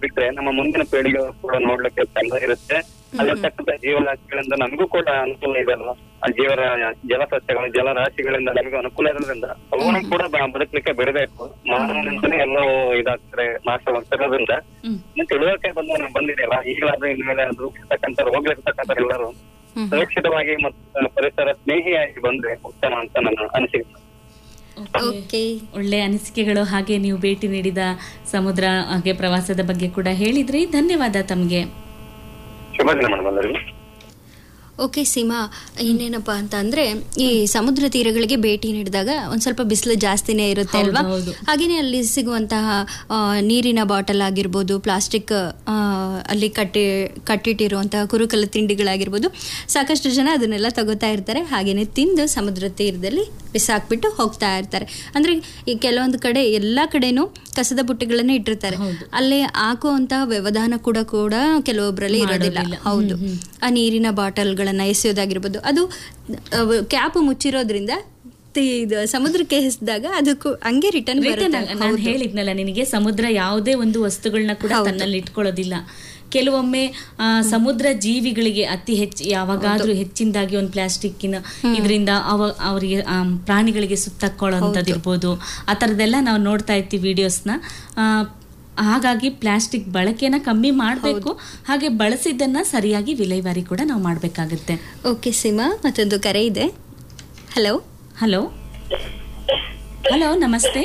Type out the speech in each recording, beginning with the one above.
ಬಿಟ್ರೆ ನಮ್ಮ ಮುಂದಿನ ಪೀಳಿಗೆ ಕೂಡ ನೋಡ್ಲಿಕ್ಕೆ ಚಂದ ಇರುತ್ತೆ ಅಲ್ಲಿರ್ತಕ್ಕಂಥ ಜೀವರಾಶಿಗಳಿಂದ ನಮಗೂ ಕೂಡ ಅನುಕೂಲ ಇದೆ ಅಲ್ವಾ ಆ ಜೀವರ ಜಲಸಸ್ಯಗಳು ಜಲರಾಶಿಗಳಿಂದ ನಮಗೂ ಅನುಕೂಲ ಇರೋದ್ರಿಂದ ಅವುಗಳನ್ನು ಕೂಡ ಬ- ಬದುಕಲಿಕ್ಕೆ ಬಿಡಬೇಕು ಮಾನವನಿಂದನೇ ಎಲ್ಲವೂ ಇದಾಗ್ತಾರೆ ನಾಶವಾಗ್ತಿರೋದ್ರಿಂದ ಹ್ಮ್. ಇನ್ನು ತಿಳುವಳಿಕೆ ಬಂದ ಬಂದಿದೆಯಲ್ಲ ಈಗಲಾದ್ರೂ ಇನ್ಮೇಲೆ ಅದು ಇರ್ತಕ್ಕಂಥ ಹೋಗ್ಲಿರ್ತಕ್ಕಂಥ ಎಲ್ಲರೂ ಸುರಕ್ಷಿತವಾಗಿ ಮತ್ತು ಪರಿಸರ ಸ್ನೇಹಿಯಾಗಿ ಬಂದ್ರೆ ಉತ್ತಮ ಅಂತ ನನ್ನ ಅನಿಸಿಕೆ ಓಕೆ ಒಳ್ಳೆ ಅನಿಸಿಕೆಗಳು ಹಾಗೆ ನೀವು ಭೇಟಿ ನೀಡಿದ ಸಮುದ್ರ ಹಾಗೆ ಪ್ರವಾಸದ ಬಗ್ಗೆ ಕೂಡ ಹೇಳಿದ್ರಿ ಧನ್ಯವಾದ ತಮಗೆ ಶುಭ ದಿನ ಮೇಡಮ್ ಎಲ್ಲರಿಗೂ ಓಕೆ ಸೀಮಾ ಇನ್ನೇನಪ್ಪ ಅಂತ ಅಂದ್ರೆ ಈ ಸಮುದ್ರ ತೀರಗಳಿಗೆ ಭೇಟಿ ನೀಡಿದಾಗ ಒಂದ್ ಸ್ವಲ್ಪ ಬಿಸಿಲು ಜಾಸ್ತಿನೇ ಇರುತ್ತೆ ಹೌದು, ಅಲ್ವಾ ಹೌದು. ಹಾಗೇನೆ ಅಲ್ಲಿ ಸಿಗುವಂತಹ ಆ, ನೀರಿನ ಬಾಟಲ್ ಆಗಿರ್ಬೋದು ಪ್ಲಾಸ್ಟಿಕ್ ಆ, ಅಲ್ಲಿ ಕಟ್ಟಿ ಕಟ್ಟಿಟ್ಟಿರುವಂತಹ ಕುರುಕಲ ತಿಂಡಿಗಳಾಗಿರ್ಬೋದು ಸಾಕಷ್ಟು ಜನ ಅದನ್ನೆಲ್ಲ ತಗೋತಾ ಇರ್ತಾರೆ ಹಾಗೇನೆ ತಿಂದು ಸಮುದ್ರ ತೀರದಲ್ಲಿ ಬಿಸಾಕ್ಬಿಟ್ಟು ಹೋಗ್ತಾ ಇರ್ತಾರೆ ಅಂದ್ರೆ ಈ ಕೆಲವೊಂದು ಕಡೆ ಎಲ್ಲಾ ಕಡೆನೂ ಕಸದ ಬುಟ್ಟಿಗಳನ್ನ ಇಟ್ಟಿರ್ತಾರೆ ಹೌದು. ಅಲ್ಲೇ ಹಾಕುವಂತಹ ವ್ಯವಧಾನ ಕೂಡ ಕೂಡ ಕೆಲವೊಬ್ಬರಲ್ಲಿ ಇರೋದಿಲ್ಲ ಮಾಡೋದಿಲ್ಲ. ಹೌದು ಹ್ಮ್, ಆ ನೀರಿನ ಬಾಟಲ್ಗಳನ್ನ ಎಸೆಯೋದಾಗಿರ್ಬೋದು ಅದು ಕ್ಯಾಪ್ ಮುಚ್ಚಿರೋದ್ರಿಂದ ತಿ- ಇದು ಸಮುದ್ರಕ್ಕೆ ಎಸೆದಾಗ ಅದಕ್ಕೂ ಹಂಗೆ ರಿಟರ್ನ್ ರಿಟರ್ನ್ ಬರುತ್ತೆ ನಾನು ಹೇಳಿದ್ನಲ್ಲ ನಿನಗೆ ಸಮುದ್ರ ಯಾವುದೇ ಒಂದು ವಸ್ತುಗಳನ್ನ ಕೂಡ ಹೌದು. ತನ್ನಲ್ಲಿ ಇಟ್ಕೊಳ್ಳೋದಿಲ್ಲ ಕೆಲವೊಮ್ಮೆ ಆ, ಸಮುದ್ರ ಜೀವಿಗಳಿಗೆ ಅತಿ ಹೆಚ್ಚು ಯಾವಾಗಾದ್ರೂ ಹೆಚ್ಚಿನದಾಗಿ ಒಂದು ಪ್ಲಾಸ್ಟಿಕ್ಕಿನ ಇದರಿಂದ ಅವ ಅವರಿಗೆ ಆ, ಪ್ರಾಣಿಗಳಿಗೆ ಸುತ್ತಕೊಳ್ಳೋಂಥದ್ದಿರ್ಬೋದು ಆ ಥರದ್ದೆಲ್ಲ ನಾವು ನೋಡ್ತಾ ಇರ್ತೀವಿ ವಿಡಿಯೋಸ್ನ ಹಾಗಾಗಿ ಪ್ಲಾಸ್ಟಿಕ್ ಬಳಕೆನ ಕಮ್ಮಿ ಮಾಡಬೇಕು ಹಾಗೆ ಬಳಸಿದ್ದನ್ನ ಸರಿಯಾಗಿ ವಿಲೇವಾರಿ ಕೂಡ ನಾವು ಮಾಡಬೇಕಾಗುತ್ತೆ ಓಕೆ ಸೀಮಾ ಮತ್ತೊಂದು ಕರೆ ಇದೆ ಹಲೋ ಹಲೋ ಹಲೋ ನಮಸ್ತೆ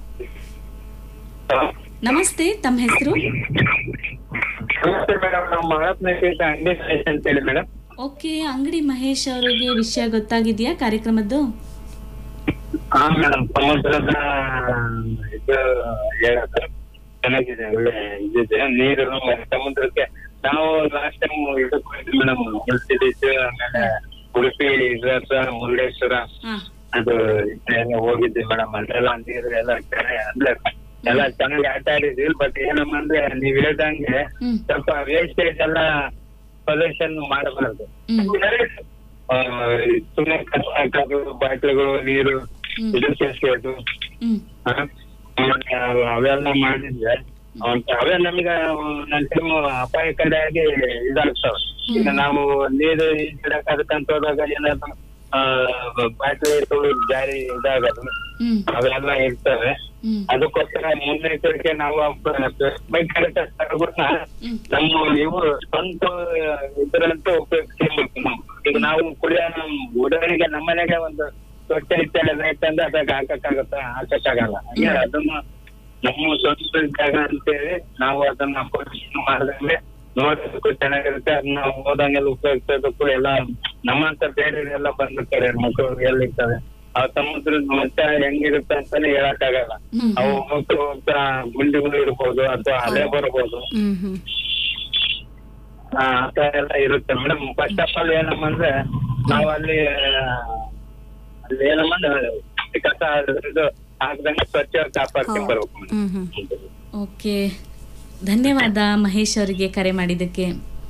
ನಮಸ್ತೆ ತಮ್ಮ ಹೆಸರು ನಮಸ್ತೆ ಮೇಡಮ್ ನಾವು ಮಹಾತ್ಮ ಅಂಗಡಿ ಅಂತ ಹೇಳಿ ಮೇಡಮ್ ಓಕೆ ಅಂಗಡಿ ಮಹೇಶ್ ಅವರಿಗೆ ವಿಷಯ ಗೊತ್ತಾಗಿದೆಯಾ ಕಾರ್ಯಕ್ರಮದ್ದು ಹಾ ಮೇಡಮ್ ಸಮುದ್ರದ ಇದು ಹೇಳೋದು ಚೆನ್ನಾಗಿದೆ ಒಳ್ಳೆ ಇದಿದೆ ನೀರು ಮತ್ತೆ ಸಮುದ್ರಕ್ಕೆ ನಾವು ಲಾಸ್ಟ್ ಟೈಮ್ ಇದಕ್ಕೆ ಹೋಗಿದ್ವಿ ಮೇಡಮ್ ಮುಳ್ಸಿದ್ದೀಚ್ ಆಮೇಲೆ ಉಡುಪಿ ಇದ್ರ ಮುರುಡೇಶ್ವರ ಹಾ ಅದು ಎಲ್ಲ ಹೋಗಿದ್ವಿ ಮೇಡಮ್ ಅಲ್ಲೆಲ್ಲ ನೀರು ಎಲ್ಲ ಚೆನ್ನಾಗಿ ಅಂದ್ರೆ ಎಲ್ಲ ಚೆನ್ನಾಗಿ ಆಟ ಆಡಿದ್ವಿ ಬಟ್ ಏನಮ್ಮ ಅಂದ್ರೆ ನೀವ್ ಹೇಳ್ದಂಗೆ ಹ್ಮ್ ಸ್ವಲ್ಪ ವೇಸ್ಟೇಜ್ ಎಲ್ಲ ಪೊಲ್ಯೂಷನ್ ಮಾಡಬಾರ್ದು ಹ್ಮ್ ಆ, ಸುಮ್ನೆ ಕಸ ಹಾಕೋದು ಬಾಟ್ಲಿಗಳು ನೀರು ಹ್ಮ್. ಇದು ಸೇರ್ಸೋದು ಹ್ಮ್ ಆ, ಮತ್ತೆ ಅವೆಲ್ಲ ಮಾಡಿದ್ರೆ ಅವ್ನ್- ಅವೇ ನಮ್ಗೆ ನನ್ನ ಟೈಮ್ ಅಪಾಯಕಾರಿಯಾಗಿ ಇದಾಗ್ತಾವ ಈಗ ನಾವು ನೀರು ಈಜಾಡಕ್ ಅದಕ್ಕಂತ ಹೋದಾಗ ಏನಾದ್ರು ಆ, ಬಾಟ್ಲಿ ಇಟ್ಕೊಂಡು ಜಾರಿ ಇದಾಗೋದು ಹ್ಮ್ ಅವೆಲ್ಲ ಇರ್ತವೆ ಹ್ಮ್ ಅದಕ್ಕೋಸ್ಕರ ಮುನ್ನೆಚ್ಚರಿಕೆ ನಾವು ಬೈಕ್ ತರಗುತ್ತಾ ಹ್ಮ್. ನಮ್ಮ ಇವು ಸ್ವಂತ ಇದರಂತೂ ಉಪಯೋಗಿಸ್ಬೇಕು ನಾವು ಈಗ ನಾವು ಕುಡಿಯೋ ನಮ್ ಉದಾಹರಣೆಗೆ ನಮ್ಮನೆಗೆ ಒಂದು ಸ್ವಚ್ಛ ಇತ್ಯಾದಿ ಬೇಕಂದ್ರೆ ಅದಕ್ಕೆ ಹಾಕಕ್ಕಾಗತ್ತ ಹಾಕಕ್ಕಾಗಲ್ಲ ಹಾಗೆ ಅದನ್ನ ನಮ್ಮ ಸ್ವಂತ ಜಾಗ ಅಂತೇಳಿ ನಾವು ಅದನ್ನ ಪೊಲ್ಯೂಷನ್ ಮಾಡಿದ್ರೆ ನೋಡೋದಕ್ಕೂ ಚೆನ್ನಾಗಿರುತ್ತೆ ಅದನ್ನ ಓದಂಗೆಲ್ಲ ಉಪಯೋಗಿಸೋದಕ್ಕೂ ಎಲ್ಲ ನಮ್ಮಂತ ಬೇರೆ ಎಲ್ಲ ಬಂದಿರ್ತಾರೆ ಮಕ್ಕಳು ಎಲ್ಲಿರ್ತಾರೆ ಆ ಸಮುದ್ರದ ಮಟ್ಟ ಹೆಂಗಿರುತ್ತೆ ಅಂತಾನೆ ಹೇಳಕ್ಕಾಗಲ್ಲ ಹ್ಮ್. ಅವು ಹೋಗ್ತಾ ಹೋಗ್ತಾ ಗುಂಡಿಗಳು ಇರ್ಬೋದು ಅಥವಾ ಅಲೆ ಬರ್ಬೋದು ಹ್ಮ್ ಹ್ಮ್ ಆ ತರ ಎಲ್ಲ ಇರುತ್ತೆ ಮೇಡಮ್ ಫಸ್ಟ್ ಆಫ್ ಆಲ್ ಏನಮ್ಮ ಅಂದ್ರೆ ನಾವು ಅಲ್ಲಿ ಆ, ಅಲ್ಲಿ ಏನಮ್ಮ ಅಂದ್ರೆ ಕಸ ಇದು ಹಾಕ್ದಂಗೆ ಸ್ವಚ್ಛ ಕಾಪಾಡ್ಕೊಂಡ್ ಬರ್ಬೇಕು madam. ಹ್ಮ್ ಹ್ಮ್ ಓಕೆ ಧನ್ಯವಾದ ಮಹೇಶ್ ಅವರಿಗೆ ಕರೆ ಮಾಡಿದ್ದಕ್ಕೆ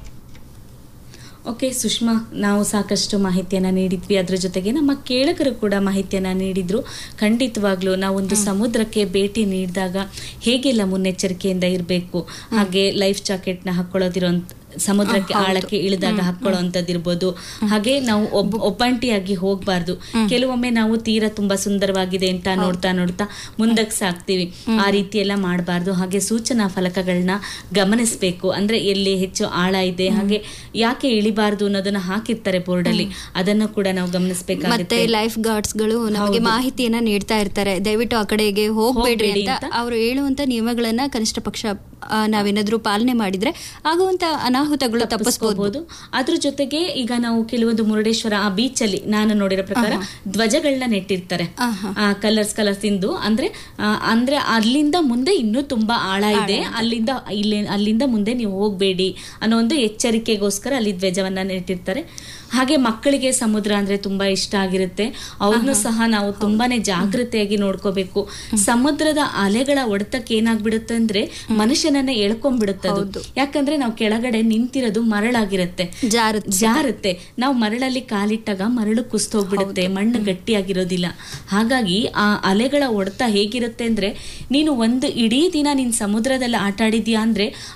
ಓಕೆ ಸುಷ್ಮಾ ನಾವು ಸಾಕಷ್ಟು ಮಾಹಿತಿಯನ್ನು ನೀಡಿದ್ವಿ ಅದ್ರ ಜೊತೆಗೆ ನಮ್ಮ ಕೇಳಕರು ಕೂಡ ಮಾಹಿತಿಯನ್ನು ನೀಡಿದ್ರು ಖಂಡಿತವಾಗ್ಲೂ ನಾವೊಂದು ಸಮುದ್ರಕ್ಕೆ ಭೇಟಿ ನೀಡಿದಾಗ ಹೇಗೆಲ್ಲ ಮುನ್ನೆಚ್ಚರಿಕೆಯಿಂದ ಇರಬೇಕು ಹಾಗೆ ಲೈಫ್ ಜಾಕೆಟ್ನ ಹಾಕೊಳ್ಳೋದಿರೋ ಸಮುದ್ರಕ್ಕೆ ಆಳಕ್ಕೆ ಇಳಿದಾಗ ಹಾಕೊಳ್ಳೋಂಥದ್ದಿರ್ಬೋದು ಹಾಗೆ ನಾವು ಒಬ್ ಒಬ್ಬಂಟಿಯಾಗಿ ಹೋಗ್ಬಾರ್ದು ಕೆಲವೊಮ್ಮೆ ನಾವು ತೀರ ತುಂಬಾ ಸುಂದರವಾಗಿದೆ ಅಂತ ನೋಡ್ತಾ ನೋಡ್ತಾ ಮುಂದಕ್ಕೆ ಸಾಕ್ತಿವಿ ಆ ರೀತಿ ಎಲ್ಲ ಮಾಡಬಾರ್ದು ಹಾಗೆ ಸೂಚನಾ ಫಲಕಗಳನ್ನ ಗಮನಿಸಬೇಕು ಅಂದ್ರೆ ಎಲ್ಲಿ ಹೆಚ್ಚು ಆಳ ಇದೆ ಹಾಗೆ ಯಾಕೆ ಇಳಿಬಾರ್ದು ಅನ್ನೋದನ್ನ ಹಾಕಿರ್ತಾರೆ ಬೋರ್ಡ್ ಅಲ್ಲಿ ಅದನ್ನು ಕೂಡ ನಾವು ಮತ್ತೆ ಗಮನಿಸಬೇಕಾಗುತ್ತೆ ಲೈಫ್ ಗಾರ್ಡ್ಸ್ ಗಳು ನಮಗೆ ಹೌದು. ಮಾಹಿತಿಯನ್ನ ನೀಡ್ತಾ ಇರ್ತಾರೆ ದಯವಿಟ್ಟು ಆ ಕಡೆಗೆ ಹೋಗ್ಬೇಡ್ರಿ ಹೋಗ್ಬೇಡಿ ಅಂತ ಅಂತ. ಅವರು ಹೇಳುವಂತ ನಿಯಮಗಳನ್ನ ಕನಿಷ್ಠ ಪಕ್ಷ ಆ, ನಾವೇನಾದ್ರೂ ಪಾಲನೆ ಮಾಡಿದ್ರೆ ಆಗುವಂತ ಅನಾಹುತಗಳು ತಪ್ಪಿಸಬಹುದು ತಪ್ಪಿಸ್ಕೋಬಹುದು ಅದ್ರ ಜೊತೆಗೆ ಈಗ ನಾವು ಕೆಲವೊಂದು ಮುರುಡೇಶ್ವರ ಆ ಬೀಚ್ ಅಲ್ಲಿ ನಾನು ನೋಡಿರೋ ಪ್ರಕಾರ ಧ್ವಜಗಳನ್ನ ನೆಟ್ಟಿರ್ತಾರೆ ಆಹಾ. ಕಲರ್ಸ್ ಕಲರ್ಸ್ ಇಂದು ಅಂದ್ರೆ ಆ, ಅಂದ್ರೆ ಅಲ್ಲಿಂದ ಮುಂದೆ ಇನ್ನೂ ತುಂಬಾ ಆಳ ಇದೆ ಅಲ್ಲಿಂದ ಇಲ್ಲಿ ಅಲ್ಲಿಂದ ಮುಂದೆ ನೀವು ಹೋಗ್ಬೇಡಿ ಅನ್ನೋ ಒಂದು ಎಚ್ಚರಿಕೆಗೋಸ್ಕರ ಅಲ್ಲಿ ಧ್ವಜವನ್ನ ನೆಟ್ಟಿರ್ತಾರೆ ಹಾಗೆ ಮಕ್ಕಳಿಗೆ ಸಮುದ್ರ ಅಂದ್ರೆ ತುಂಬಾ ಇಷ್ಟ ಆಗಿರುತ್ತೆ ಅವ್ರನ್ನು ಸಹ ನಾವು ತುಂಬಾನೇ ಜಾಗೃತೆಯಾಗಿ ನೋಡ್ಕೋಬೇಕು ಸಮುದ್ರದ ಅಲೆಗಳ ಹೊಡೆತಕ್ಕೆ ಏನಾಗ್ಬಿಡುತ್ತೆ ಅಂದ್ರೆ ಮನುಷ್ಯನನ್ನ ಎಳ್ಕೊಂಡ್ಬಿಡುತ್ತೆ ಅದು ಯಾಕಂದ್ರೆ ನಾವು ಕೆಳಗಡೆ ನಿಂತಿರೋದು ಮರಳಾಗಿರುತ್ತೆ ಜಾರುತ್ ಜಾರುತ್ತೆ ನಾವು ಮರಳಲ್ಲಿ ಕಾಲಿಟ್ಟಾಗ ಮರಳು ಕುಸ್ತೋಗ್ಬಿಡುತ್ತೆ ಮಣ್ಣು ಗಟ್ಟಿಯಾಗಿರೋದಿಲ್ಲ ಹಾಗಾಗಿ ಆ ಅಲೆಗಳ ಹೊಡೆತ ಹೇಗಿರುತ್ತೆ ಅಂದ್ರೆ ನೀನು ಒಂದು ಇಡೀ ದಿನ ನೀನ್ ಸಮುದ್ರದಲ್ಲಿ ಆಟ ಆಡಿದ್ಯಾ ಅಂದ್ರೆ